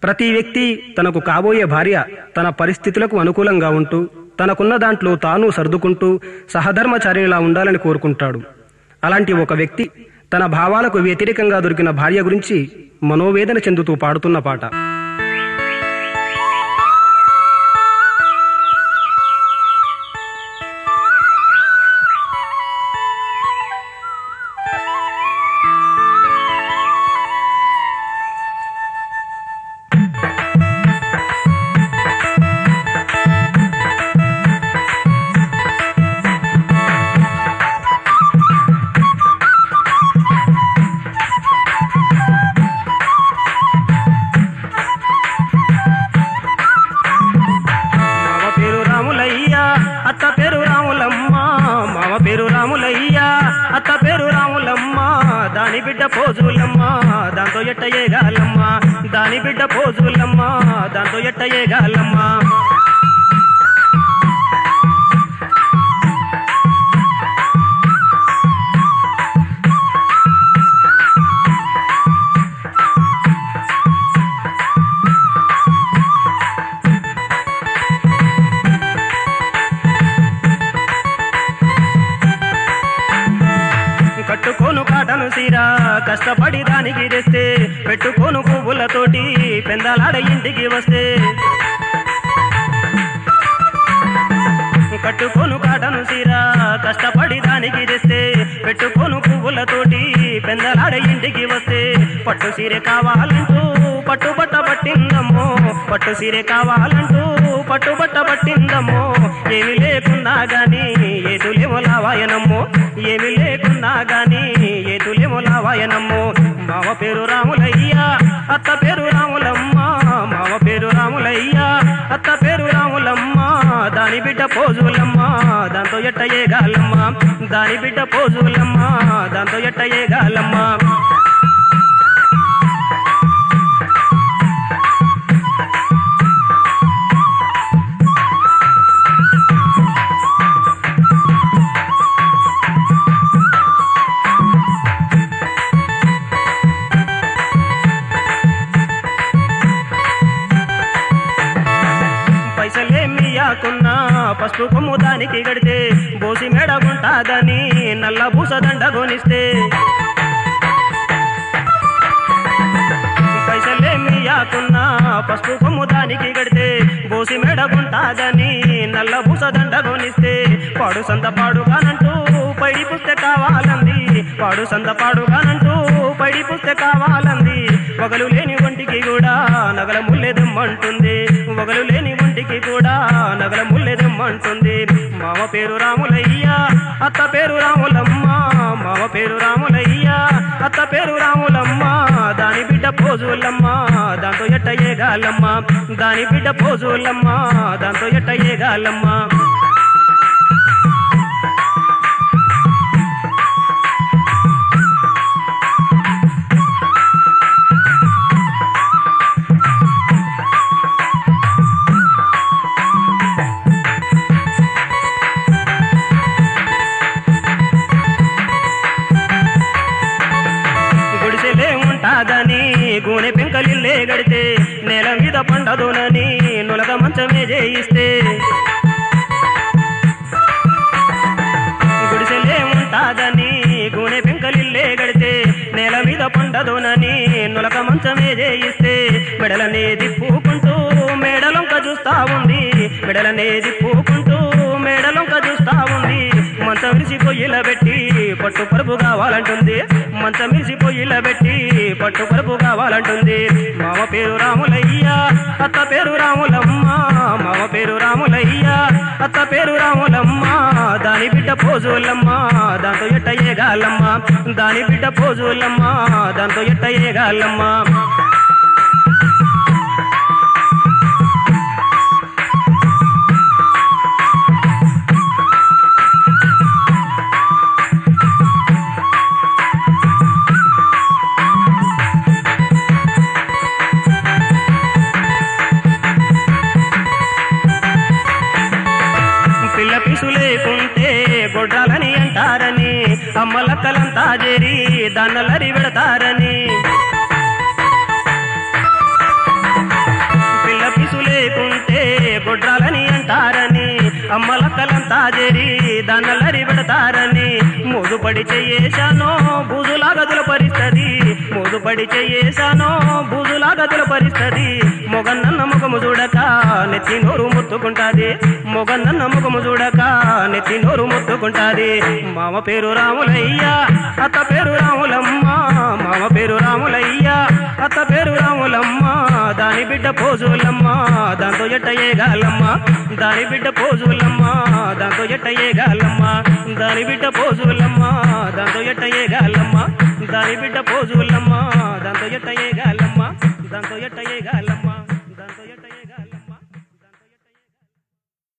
ప్రతి వ్యక్తి తనకు కాబోయే భార్య తన పరిస్థితులకు అనుకూలంగా ఉంటూ తనకున్న దాంట్లో తాను సర్దుకుంటూ సహధర్మచారిలా ఉండాలని కోరుకుంటాడు అలాంటి ఒక వ్యక్తి తన భావాలకు వ్యతిరేకంగా దొరికిన భార్య గురించి మనోవేదన చెందుతూ పాడుతున్న పాట మామ పేరు రాములయ్య అత్త పేరు రాములమ్మ మామ పేరు రాములయ్య అత్త పేరు రాములమ్మ దాని బిడ్డ పోజులమ్మ దాంతో ఎట్ట ఏగాలమ్మ దాని బిడ్డ పోజులమ్మ దాంతో ఎట్ట ఏగాలమ్మ కట్టుకోను కాటను సీరా కష్టపడి దానికి తెస్తే పెట్టుకోను పువ్వులతోటి పెందలాడ ఇంటికి వస్తే కట్టుకోను కాటను సీరా కష్టపడి దానికి తెస్తే పెట్టుకోను పువ్వులతోటి పెందలాడ ఇంటికి వస్తే పట్టు సీరె కావాలంటూ పట్టుబట్ట పట్టిందమ్మో పట్టు సీరె కావాలంటూ పట్టుబట్ట పట్టిందమ్మో ఏమి లేకున్నా గాని ఏదులేమో లావాయనమ్మో ఏమి లేకున్నా గాని ఏదులేమో లావాయనమ్మో మామ పేరు రాములయ్య అత్త పేరు రాములమ్మ మామ పేరు రాములయ్య అత్త పేరు రాములమ్మ దాని బిడ్డ పోజులమ్మ దాంతో ఎట్ట ఏగాలమ్మ దాని బిడ్డ పోజులమ్మ దాంతో ఎట్ట ఏగాలమ్మ పైసలేమి యాకున్నా పసుపు కొమ్ము దానికి గడితే బోసి మెడగుంటాదని నల్ల పూస దండ కొనిస్తే పైసలేమి యాకున్నా పసుపు కొమ్ము దానికి గడితే బోసి మెడగుంటాదని నల్ల పూస దండ కొనిస్తే పాడు సంత పాడుగానంటూ పైడి పుస్తే కావాలంది పాడు సంత పాడుగానంటూ పైడి పుస్తే కావాలంది వగలు లేని ఒంటికి కూడా నగల ముల్లెదమ్మంటుంది వగలు లేని ఒంటికి కూడా నగల ముల్లెదమ్మంటుంది మామ పేరు రాములయ్య అత్త పేరు రాములమ్మ మామ పేరు రాములయ్య అత్త పేరు రాములమ్మ దాని బిడ్డ పోజులమ్మ దాంతో ఎట్ట ఏగాలమ్మ దాని బిడ్డ పోజులమ్మ దాంతో ఎట్ట ఏగాలమ్మ గుడిసెలే ఉంటాదని గూనె పెంకలిల్లే గడితే నేల మీద పండదునని నులక మంచమే చేయిస్తే గుడిసెలే ఉంటాదని గూనె పెంకలిల్లే గడితే నేల మీద పండదునని నులక మంచమే చేయిస్తే మెడలనే దిప్పుకుంటూ మేడలొంక చూస్తా ఉంది మెడలనే దిప్పుకుంటూ మేడలొంక చూస్తా ఉంది మంచం విరిసి పొయ్యిల పెట్టి పట్టు పరుపు కావాలంటుంది మంచం విరిసి పొయ్యిల పెట్టి పట్టు పరుపు కావాలంటుంది మామ పేరు రాములయ్య అత్త పేరు రాములమ్మ మామ పేరు రాములయ్య అత్త పేరు రాములమ్మ దాని బిడ్డ పోజులమ్మ దాంతో ఎట్ట ఏగాలమ్మ దాని బిడ్డ పోజులమ్మ దాంతో ఎట్ట ఏగాలమ్మ పిల్ల పిసు లేకుంటే గొడ్రాలని అంటారని అమ్మలక్కలంతా చేరి దాన్నలరి పెడతారని పిల్లలంతా చేరి దాన్నలరి పెడతారని మోదుపడి చెయ్యేశానో బూజులాగా దులపరిస్తది మోదుపడి చెయ్యేశానో బూజులాగా దులపరిస్తది మొగన్నన్న ముఖము చూడక నెత్తి నోరు ముత్తుకుంటాది మొగన్నన్న ముఖము చూడక నెత్తి నోరు ముత్తుకుంటాది మామ పేరు రాములయ్య అత్త పేరు రాములమ్మ మామ పేరు రాములయ్య అత్త పేరు రాములమ్మ దాని బిడ్డ పోజులమ్మ దాంతో ఎట్ట ఏగాలమ్మ దాని బిడ్డ పోజులమ్మ దాంతో ఎట్ట ఏగాలమ్మ దాని బిడ్డ పోజులమ్మ దాంతో ఎట్ట ఏగాలమ్మ దాని బిడ్డ పోజులమ్మ దాంతో ఎట్ట ఏగాలమ్మ దాంతో ఎట్ట ఏగాలమ్మ